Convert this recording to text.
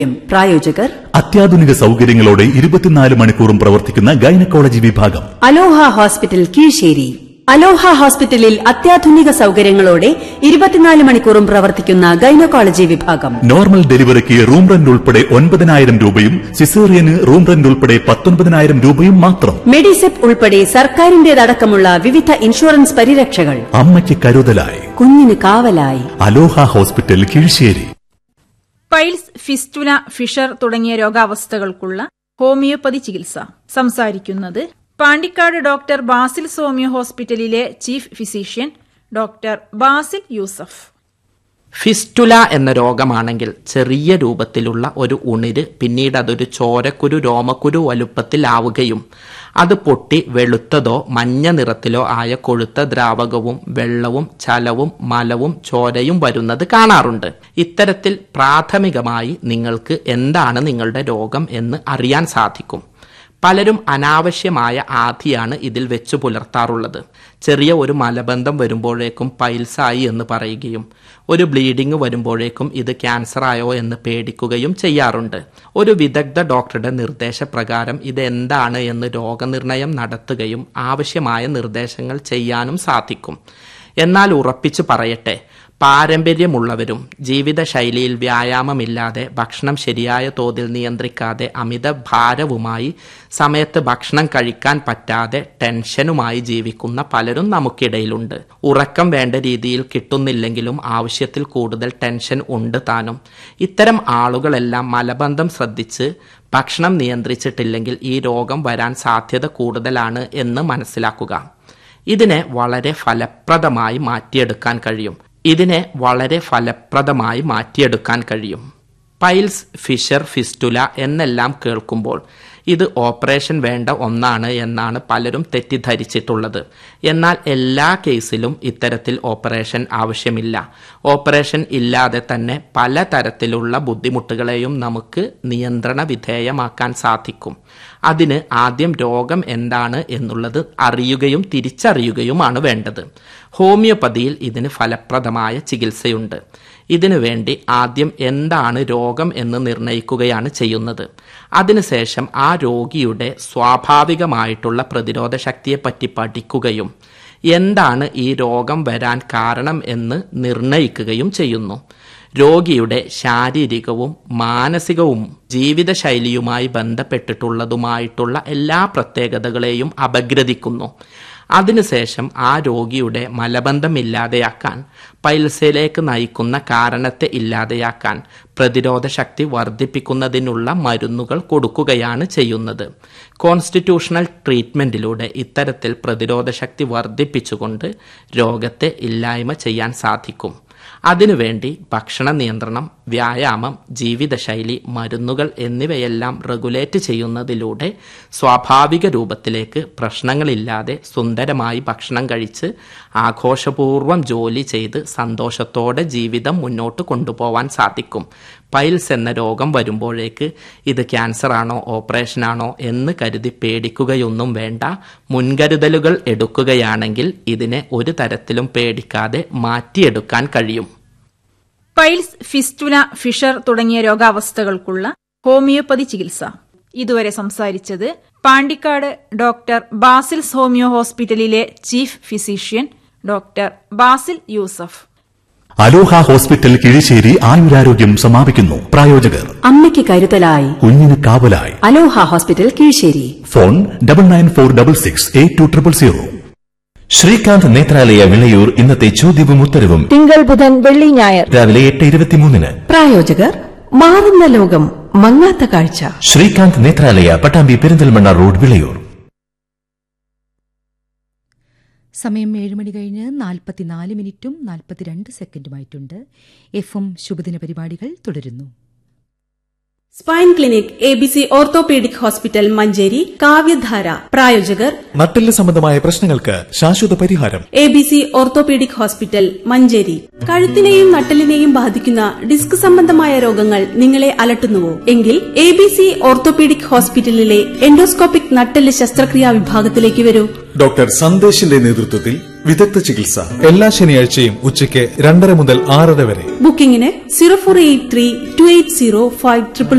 പ്രായോജകർ അത്യാധുനിക സൗകര്യങ്ങളോടെ ഇരുപത്തിനാല് മണിക്കൂറും പ്രവർത്തിക്കുന്ന ഗൈനക്കോളജി വിഭാഗം അലോഹ ഹോസ്പിറ്റൽ കീഴ്ശേരി അലോഹ ഹോസ്പിറ്റലിൽ അത്യാധുനിക സൗകര്യങ്ങളോടെ ഇരുപത്തിനാല് മണിക്കൂറും പ്രവർത്തിക്കുന്ന ഗൈനക്കോളജി വിഭാഗം നോർമൽ ഡെലിവറിക്ക് റൂം റെന്റ് ഉൾപ്പെടെ ഒൻപതിനായിരം രൂപയും സിസേറിയന് റൂം റെന്റ് ഉൾപ്പെടെ പത്തൊൻപതിനായിരം രൂപയും മാത്രം മെഡിസെപ്പ് ഉൾപ്പെടെ സർക്കാരിന്റേതടക്കമുള്ള വിവിധ ഇൻഷുറൻസ് പരിരക്ഷകൾ അമ്മയ്ക്ക് കരുതലായി കുഞ്ഞിന് കാവലായി Aloha hospital Kizhissery piles fistula fissure തുടങ്ങിയ രോഗാവസ്ഥകൾക്കുള്ള ഹോമിയോപ്പതി ചികിത്സ സംസാരിക്കുന്നത് പാണ്ടിക്കാട് ഡോക്ടർ ബാസിൽ സോമിയോ ഹോസ്പിറ്റലിലെ chief physician doctor Basil Yusuf fistula എന്ന രോഗമാണെങ്കിൽ ചെറിയ രൂപത്തിലുള്ള ഒരു ഉണിര് പിന്നീട് അതൊരു ചോരക്കുരു രോമക്കുരു വലുപ്പത്തിലാവുകയും അത് പൊട്ടി വെളുത്തതോ മഞ്ഞ നിറത്തിലോ ആയ കൊഴുത്ത ദ്രാവകവും വെള്ളവും ചലവും മലവും ചോരയും വരുന്നത് കാണാറുണ്ട് ഇത്തരത്തിൽ പ്രാഥമികമായി നിങ്ങൾക്ക് എന്താണ് നിങ്ങളുടെ രോഗം എന്ന് അറിയാൻ സാധിക്കും പലരും അനാവശ്യമായ ആധിയാണ് ഇതിൽ വെച്ചു പുലർത്താറുള്ളത് ചെറിയ ഒരു മലബന്ധം വരുമ്പോഴേക്കും പൈൽസായി എന്ന് പറയുകയും ഒരു ബ്ലീഡിംഗ് വരുമ്പോഴേക്കും ഇത് ക്യാൻസർ ആയോ എന്ന് പേടിക്കുകയും ചെയ്യാറുണ്ട് ഒരു വിദഗ്ധ ഡോക്ടറുടെ നിർദ്ദേശപ്രകാരം ഇത് എന്താണ് എന്ന് രോഗനിർണയം നടത്തുകയും ആവശ്യമായ നിർദ്ദേശങ്ങൾ ചെയ്യാനും സാധിക്കും എന്നാൽ ഉറപ്പിച്ചു പറയട്ടെ പാരമ്പര്യമുള്ളവരും ജീവിതശൈലിയിൽ വ്യായാമമില്ലാതെ ഭക്ഷണം ശരിയായ തോതിൽ നിയന്ത്രിക്കാതെ അമിത ഭാരവുമായി സമയത്ത് ഭക്ഷണം കഴിക്കാൻ പറ്റാതെ ടെൻഷനുമായി ജീവിക്കുന്ന പലരും നമുക്കിടയിലുണ്ട് ഉറക്കം വേണ്ട രീതിയിൽ കിട്ടുന്നില്ലെങ്കിലും ആവശ്യത്തിൽ കൂടുതൽ ടെൻഷൻ ഉണ്ട് താനും ഇത്തരം ആളുകളെല്ലാം മലബന്ധം ശ്രദ്ധിച്ച് ഭക്ഷണം നിയന്ത്രിച്ചിട്ടില്ലെങ്കിൽ ഈ രോഗം വരാൻ സാധ്യത കൂടുതലാണ് എന്ന് മനസ്സിലാക്കുക ഇതിനെ വളരെ ഫലപ്രദമായി മാറ്റിയെടുക്കാൻ കഴിയും ഇതിനെ വളരെ ഫലപ്രദമായി മാറ്റിയെടുക്കാൻ കഴിയും പൈൽസ് ഫിഷർ ഫിസ്റ്റുല എന്നെല്ലാം കേൾക്കുമ്പോൾ ഇത് ഓപ്പറേഷൻ വേണ്ട ഒന്നാണ് എന്നാണ് പലരും തെറ്റിദ്ധരിച്ചിട്ടുള്ളത് എന്നാൽ എല്ലാ കേസിലും ഇത്തരത്തിൽ ഓപ്പറേഷൻ ആവശ്യമില്ല ഓപ്പറേഷൻ ഇല്ലാതെ തന്നെ പലതരത്തിലുള്ള ബുദ്ധിമുട്ടുകളെയും നമുക്ക് നിയന്ത്രണ വിധേയമാക്കാൻ സാധിക്കും അതിന് ആദ്യം രോഗം എന്താണ് എന്നുള്ളത് അറിയുകയും തിരിച്ചറിയുകയുമാണ് വേണ്ടത് ഹോമിയോപ്പതിയിൽ ഇതിന് ഫലപ്രദമായ ചികിത്സയുണ്ട് ഇതിനു വേണ്ടി ആദ്യം എന്താണ് രോഗം എന്ന് നിർണയിക്കുകയാണ് ചെയ്യുന്നത് അതിനുശേഷം ആ രോഗിയുടെ സ്വാഭാവികമായിട്ടുള്ള പ്രതിരോധ ശക്തിയെപ്പറ്റി പഠിക്കുകയും എന്താണ് ഈ രോഗം വരാൻ കാരണം എന്ന് നിർണയിക്കുകയും ചെയ്യുന്നു രോഗിയുടെ ശാരീരികവും മാനസികവും ജീവിതശൈലിയുമായി ബന്ധപ്പെട്ടിട്ടുള്ളതുമായിട്ടുള്ള എല്ലാ പ്രത്യേകതകളെയും അപഗ്രഥിക്കുന്നു അതിനുശേഷം ആ രോഗിയുടെ മലബന്ധം ഇല്ലാതെയാക്കാൻ പൈൽസയിലേക്ക് നയിക്കുന്ന കാരണത്തെ ഇല്ലാതെയാക്കാൻ പ്രതിരോധ ശക്തി വർദ്ധിപ്പിക്കുന്നതിനുള്ള മരുന്നുകൾ കൊടുക്കുകയാണ് ചെയ്യുന്നത് കോൺസ്റ്റിറ്റ്യൂഷണൽ ട്രീറ്റ്മെന്റിലൂടെ ഇത്തരത്തിൽ പ്രതിരോധ ശക്തി വർദ്ധിപ്പിച്ചുകൊണ്ട് രോഗത്തെ ഇല്ലായ്മ ചെയ്യാൻ സാധിക്കും അതിനുവേണ്ടി ഭക്ഷണ നിയന്ത്രണം വ്യായാമം ജീവിതശൈലി മരുന്നുകൾ എന്നിവയെല്ലാം റെഗുലേറ്റ് ചെയ്യുന്നതിലൂടെ സ്വാഭാവിക രൂപത്തിലേക്ക് പ്രശ്നങ്ങളില്ലാതെ സുന്ദരമായി ഭക്ഷണം കഴിച്ച് ആഘോഷപൂർവ്വം ജോലി ചെയ്ത് സന്തോഷത്തോടെ ജീവിതം മുന്നോട്ട് കൊണ്ടുപോവാൻ സാധിക്കും പൈൽസ് എന്ന രോഗം വരുമ്പോഴേക്ക് ഇത് ക്യാൻസർ ആണോ ഓപ്പറേഷൻ ആണോ എന്ന് കരുതി പേടിക്കുകയൊന്നും വേണ്ട മുൻകരുതലുകൾ എടുക്കുകയാണെങ്കിൽ ഇതിനെ ഒരു തരത്തിലും പേടിക്കാതെ മാറ്റിയെടുക്കാൻ കഴിയും പൈൽസ് ഫിസ്റ്റുല ഫിഷർ തുടങ്ങിയ രോഗാവസ്ഥകൾക്കുള്ള ഹോമിയോപ്പതി ചികിത്സ ഇതുവരെ സംസാരിച്ചത് പാണ്ടിക്കാട് ഡോക്ടർ ബാസിൽസ് ഹോമിയോ ഹോസ്പിറ്റലിലെ chief physician doctor Basil Yusuf Aloha hospital Kizhissery ആയുരാരോഗ്യം സമാപിക്കുന്നു പ്രായോജകർ അമ്മയ്ക്ക് കരുതലായി കുഞ്ഞിന് കാവലായി Aloha hospital Kizhissery phone double nine four double six eight two triple zero Srikanth Nethralaya Vilayur ഇന്നത്തെ ചോദ്യവും ഉത്തരവും തിങ്കൾ ബുധൻ വെള്ളി ഞായർ രാവിലെ എട്ട് ഇരുപത്തിമൂന്നിന് പ്രായോജകർ മാറുന്ന ലോകം മങ്ങാത്ത കാഴ്ച ശ്രീകാന്ത് നേത്രാലയ പട്ടാമ്പി പെരിന്തൽമണ്ണ റോഡ് വിളയൂർ സമയം ഏഴ് മണി കഴിഞ്ഞ് നാൽപ്പത്തിനാല് മിനിറ്റും നാൽപ്പത്തിരണ്ട് സെക്കൻഡുമായിട്ടുണ്ട് എഫ് എം ശുഭദിന പരിപാടികൾ തുടരുന്നു spine clinic A B C orthopaedic hospital Manjeri Kavyadhara പ്രായോജകർ നട്ടെല്ല് സംബന്ധമായ പ്രശ്നങ്ങൾക്ക് ശാശ്വത പരിഹാരം A B C orthopaedic hospital Manjeri കഴുത്തിനെയും നട്ടലിനെയും ബാധിക്കുന്ന ഡിസ്ക് സംബന്ധമായ രോഗങ്ങൾ നിങ്ങളെ അലട്ടുന്നുവോ എങ്കിൽ എ ബി സി ഓർത്തോപീഡിക് ഹോസ്പിറ്റലിലെ എൻഡോസ്കോപ്പിക് നട്ടെല്ല് ശസ്ത്രക്രിയാ വിഭാഗത്തിലേക്ക് വരൂ ഡോക്ടർ സന്ദേശിന്റെ നേതൃത്വത്തിൽ വിദഗ്ധ ചികിത്സ എല്ലാ ശനിയാഴ്ചയും ഉച്ചയ്ക്ക് രണ്ടര മുതൽ ആറര വരെ ബുക്കിംഗിന് zero four eight three two eight zero five triple